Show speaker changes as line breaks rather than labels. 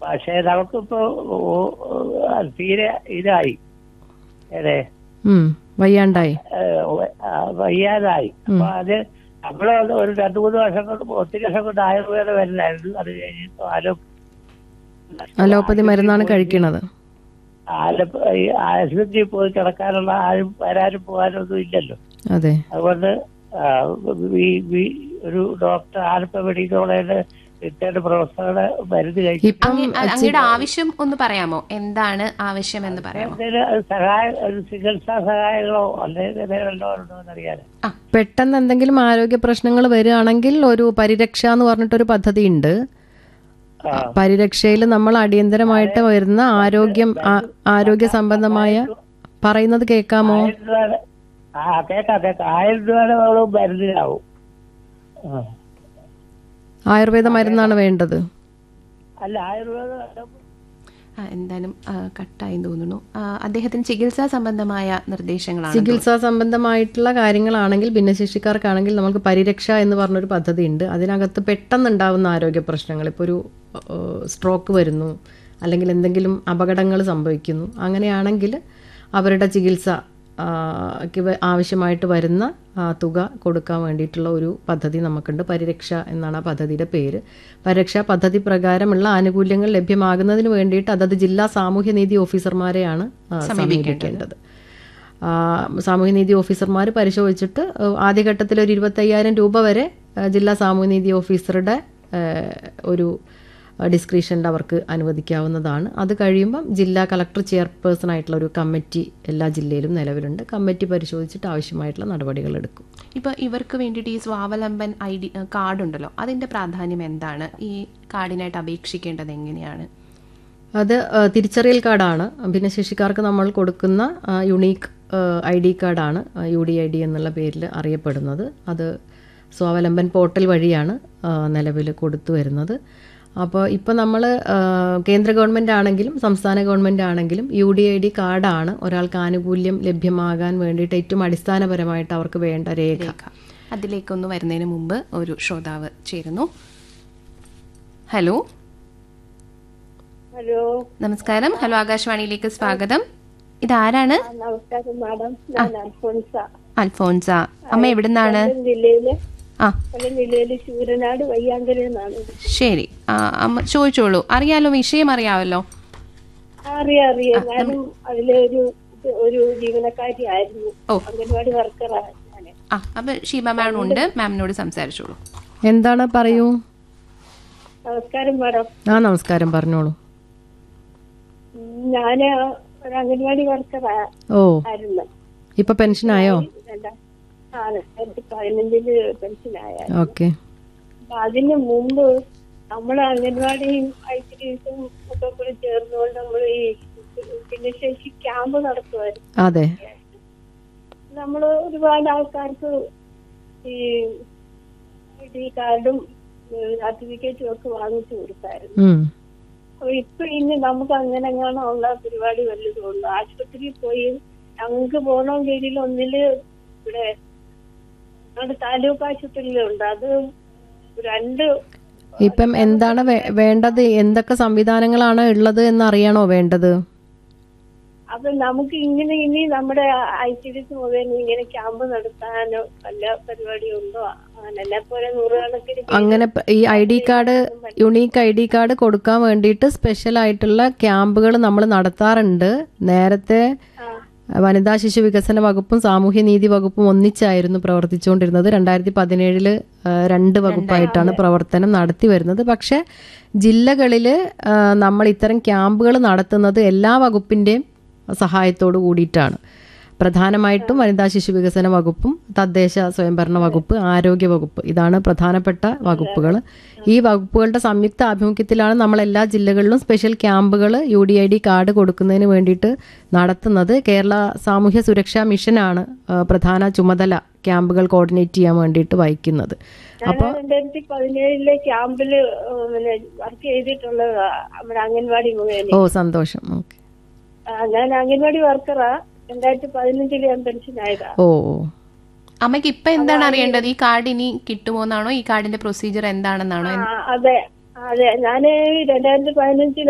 പക്ഷേ നമുക്കിപ്പോ ഓ- ഓ- അത് തീരെ ഇതായി അതെ
ഉം വയ്യാണ്ടായി
വയ്യാതായി അപ്പൊ അത് നമ്മള് ഒരു രണ്ടു മൂന്ന് വർഷം കൊണ്ട് ഒത്തിരി വർഷം കൊണ്ട് ആയുർവേദം വരില്ലായിരുന്നു അത് കഴിഞ്ഞിട്ട് ആലോ
അലോപ്പതി മരുന്നാണ് കഴിക്കണത്
ആലപ്പ ഈ ആശുപത്രിയിൽ പോയി കിടക്കാനുള്ള ആരും വരാനും പോകാനൊന്നും ഇല്ലല്ലോ
അതെ
അതുകൊണ്ട് ആ, ഈ- ഈ ഒരു ഡോക്ടർ ആലപ്പ മെഡിക്കൽ കോളേജിലെ റിട്ടയർഡ് പ്രൊഫസറുടെ മരുന്ന് കഴിക്കും
ഇപ്പം
അങ്ങ- അ- അങ്ങയുടെ ആവശ്യം ഒന്ന് പറയാമോ എന്താണ് ആവശ്യം എന്ന് പറയാമോ
എന്തെങ്കിലും സഹായം ഒരു ചികിത്സാ സഹായങ്ങളോ അല്ലെങ്കിൽ എന്തെങ്കിലും ഉണ്ടോ എന്നറിയാൻ
പെട്ടെന്ന് എന്തെങ്കിലും ആരോഗ്യ പ്രശ്നങ്ങൾ വരികയാണെങ്കിൽ ഒരു പരിരക്ഷ എന്ന് പറഞ്ഞിട്ടൊരു പദ്ധതി ഉണ്ട് പരിരക്ഷയിൽ നമ്മൾ അടിയന്തരമായിട്ട് വരുന്ന ആരോഗ്യം ആ- ആരോഗ്യ സംബന്ധമായ പറയുന്നത് കേൾക്കാമോ
ആയിരം രൂപയുടെ ആ കേക്കാം കേക്കാം ആയിരം രൂപയുടെ നമ്മൾ മരുന്നിനാവും ആ.
ആയുർവേദ മരുന്നാണ് വേണ്ടത്
അല്ല ആയിരം രൂപ
ആ, എന്തായാലും ആ, കട്ടായി തോന്നുന്നു ആ, അദ്ദേഹത്തിന് ചികിത്സാ സംബന്ധമായ നിർദ്ദേശങ്ങളാണ്
ചികിത്സാ സംബന്ധമായിട്ടുള്ള കാര്യങ്ങളാണെങ്കിൽ ഭിന്നശേഷിക്കാർക്കാണെങ്കിൽ നമുക്ക് പരിരക്ഷ എന്ന് പറഞ്ഞൊരു പദ്ധതി ഉണ്ട് അതിനകത്ത് പെട്ടെന്നുണ്ടാവുന്ന ആരോഗ്യ പ്രശ്നങ്ങൾ ഇപ്പോൾ ഒരു സ്ട്രോക്ക് വരുന്നു അല്ലെങ്കിൽ എന്തെങ്കിലും അപകടങ്ങൾ സംഭവിക്കുന്നു അങ്ങനെയാണെങ്കിൽ അവരുടെ ചികിത്സ ആ, ക്ക് വ- ആവശ്യമായിട്ട് വരുന്ന ആ, തുക കൊടുക്കാൻ വേണ്ടിയിട്ടുള്ള ഒരു പദ്ധതി നമുക്കുണ്ട് പരിരക്ഷ എന്നാണ് ആ പദ്ധതിയുടെ പേര് പരിരക്ഷാ പദ്ധതി പ്രകാരമുള്ള ആനുകൂല്യങ്ങൾ ലഭ്യമാകുന്നതിന് വേണ്ടിയിട്ട് അതത് ജില്ലാ സാമൂഹ്യനീതി ഓഫീസർമാരെയാണ് ആ, സമീപിക്കേണ്ടത് ആ, സാമൂഹ്യനീതി ഓഫീസർമാർ പരിശോധിച്ചിട്ട് ആ, ആദ്യഘട്ടത്തിൽ ഒരു ഇരുപത്തയ്യായിരം രൂപ വരെ ആ, ജില്ലാ സാമൂഹ്യനീതി ഓഫീസറുടെ ആ, ഒരു ഡിസ്ക്രിപ്ഷനിൽ അവർക്ക് അനുവദിക്കാവുന്നതാണ് അത് കഴിയുമ്പം ജില്ലാ കളക്ടർ ചെയർപേഴ്സൺ ആയിട്ടുള്ള ഒരു കമ്മിറ്റി എല്ലാ ജില്ലയിലും നിലവിലുണ്ട് കമ്മിറ്റി പരിശോധിച്ചിട്ട് ആവശ്യമായിട്ടുള്ള നടപടികൾ എടുക്കും
ഇപ്പൊ ഇവർക്ക് വേണ്ടിയിട്ട് ഈ സ്വാവലംബൻ ഐ ഡി കാർഡ് ഉണ്ടല്ലോ അതിന്റെ പ്രാധാന്യം എന്താണ് ഈ കാർഡിനായിട്ട് അപേക്ഷിക്കേണ്ടത് എങ്ങനെയാണ്
അത് ആ, തിരിച്ചറിയൽ കാർഡാണ് ഭിന്നശേഷിക്കാർക്ക് നമ്മൾ കൊടുക്കുന്ന ആ, യുണീക്ക് ഐ ഡി കാർഡാണ് യു ഡി ഐ ഡി എന്നുള്ള പേരിൽ അറിയപ്പെടുന്നത് അത് സ്വാവലംബൻ പോർട്ടൽ വഴിയാണ് നിലവിൽ കൊടുത്തു വരുന്നത് അപ്പോൾ ഇപ്പോൾ നമ്മൾ കേന്ദ്ര ഗവൺമെൻറ് ആണെങ്കിലും സംസ്ഥാന ഗവൺമെൻറ് ആണെങ്കിലും യു ഡി ഐ ഡി കാർഡാണ് ഒരാൾക്ക് ആനുകൂല്യം ലഭ്യമാകാൻ വേണ്ടിയിട്ട് ഏറ്റവും അടിസ്ഥാനപരമായിട്ട് അവർക്ക് വേണ്ട രേഖ
രേഖ അതിലേക്കൊന്ന് വരുന്നതിന് മുമ്പ് ഒരു ശ്രോതാവ് ചേരുന്നു ഹലോ
ഹലോ
നമസ്കാരം ഹലോ ആകാശവാണിയിലേക്ക് സ്വാഗതം ഇതാരാണ്
നമസ്കാരം മാഡം ഞാൻ അൽഫോൻസ
അൽഫോൻസ അമ്മ എവിടുന്നാണ്
കൊല്ലം ജില്ലയിലെ
ആ
കൊല്ലം ജില്ലയിലെ ശൂരനാട് വയ്യാങ്കര എന്നാണ്
ശരി ആ അമ്മ ചോദിച്ചോളൂ അറിയാലോ വിഷയം അറിയാമല്ലോ
അറിയാം അറിയാം ഞാനും അതിലെ ഒരു ഒരു ജീവനക്കാരിയായിരുന്നു
ഓ.
അംഗൻവാടി വർക്കറാണ് ഞാൻ
ആ അപ്പൊ ഷീബ മാം ഉണ്ട് മാമിനോട് സംസാരിച്ചോളൂ
എന്താണ് പറയൂ
നമസ്കാരം മാഡം
ആ നമസ്കാരം പറഞ്ഞോളൂ
ഞാന് ഒരു അംഗൻവാടി വർക്കറാ
ഓ
ആയിരുന്നു
ഇപ്പൊ പെൻഷനായോ
രണ്ടാ- ആ രണ്ടായിരത്തി പതിനഞ്ചില് പെൻഷനായ
ഓക്കെ
അപ്പൊ അതിന് മുമ്പ് നമ്മൾ അംഗൻവാടിയും ഐ ടി ഡിസും ഒക്കെ കൂടി ചേർന്നുകൊണ്ട് നമ്മൾ ഈ ഭിന്നശേഷി ക്യാമ്പ് നടത്തുമായിരുന്നു
അതെ
നമ്മൾ ഒരുപാട് ആൾക്കാർക്ക് ഈ ഐ ഡി കാർഡും സർട്ടിഫിക്കറ്റും ഒക്കെ വാങ്ങിച്ചു കൊടുത്തായിരുന്നു
ഉം
അപ്പൊ ഇപ്പൊ ഇനി നമുക്ക് അങ്ങനെ ഉള്ള പരിപാടി വല്ലതും ഉള്ളു ആശുപത്രിയിൽ പോയി ഞങ്ങൾക്ക് പോകണമെങ്കിൽ ഒന്നില് ഇവിടെ നമ്മുടെ താലൂക്ക് ആശുപത്രിയിലുണ്ട് അത് രണ്ട്
ഇപ്പം എന്താണ് വേ- വേണ്ടത് എന്തൊക്കെ സംവിധാനങ്ങളാണ് ഉള്ളത് എന്ന് അറിയണോ വേണ്ടത്
അപ്പൊ നമുക്ക് ഇങ്ങനെ ഇനി നമ്മുടെ ഐ ടി ഡിസ് മുഖേന ഇങ്ങനെ ക്യാമ്പ് നടത്താനോ വല്ല പരിപാടിയോ ഉണ്ടോ അങ്ങനെ പോലെ നൂറുകണക്കിന്
അങ്ങനെ പ- ഈ I D card unique I D card കൊടുക്കാൻ വേണ്ടിയിട്ട് സ്പെഷ്യൽ ആയിട്ടുള്ള ക്യാമ്പുകൾ നമ്മൾ നടത്താറുണ്ട് നേരത്തെ വനിതാ ശിശു വികസന വകുപ്പും സാമൂഹ്യനീതി വകുപ്പും ഒന്നിച്ചായിരുന്നു പ്രവർത്തിച്ചുകൊണ്ടിരുന്നത് രണ്ടായിരത്തി പതിനേഴില് രണ്ട് വകുപ്പായിട്ടാണ് പ്രവർത്തനം നടത്തി വരുന്നത് പക്ഷെ ജില്ലകളിൽ നമ്മൾ ഇത്തരം ക്യാമ്പുകൾ നടത്തുന്നത് എല്ലാ വകുപ്പിൻ്റെയും സഹായത്തോടു കൂടിയിട്ടാണ് പ്രധാനമായിട്ടും വനിതാ ശിശു വികസന വകുപ്പും തദ്ദേശ സ്വയംഭരണ വകുപ്പ് ആരോഗ്യ വകുപ്പ് ഇതാണ് പ്രധാനപ്പെട്ട വകുപ്പുകൾ ഈ വകുപ്പുകളുടെ സംയുക്ത ആഭിമുഖ്യത്തിലാണ് നമ്മൾ എല്ലാ ജില്ലകളിലും സ്പെഷ്യൽ ക്യാമ്പുകൾ U D I D card കൊടുക്കുന്നതിന് വേണ്ടിയിട്ട് നടത്തുന്നത് കേരള സാമൂഹ്യ സുരക്ഷാ മിഷനാണ് ആ, പ്രധാന ചുമതല ക്യാമ്പുകൾ കോർഡിനേറ്റ് ചെയ്യാൻ വേണ്ടിയിട്ട് വഹിക്കുന്നത്
ഞാൻ രണ്ടായിരത്തി പതിനേഴിലെ ക്യാമ്പില് പിന്നെ വർക്ക് ചെയ്തിട്ടുള്ളതാ നമ്മുടെ അംഗൻവാടി മുഖേന
ഓ സന്തോഷം ഓക്കെ
ആ, ഞാൻ അംഗൻവാടി വർക്കറാ രണ്ടായിരത്തി പതിനഞ്ചില് ഞാൻ പെൻഷനായതാ
ഓ
അമ്മയ്ക്ക് ഇപ്പൊ എന്താണ് അറിയേണ്ടത് ഈ കാർഡ് ഇനി കിട്ടുമോ എന്നാണോ ഈ കാർഡിന്റെ പ്രൊസീജിയർ എന്താണെന്നാണോ
ആ, അതെ അതെ ഞാന് രണ്ടായിരത്തി പതിനഞ്ചിൽ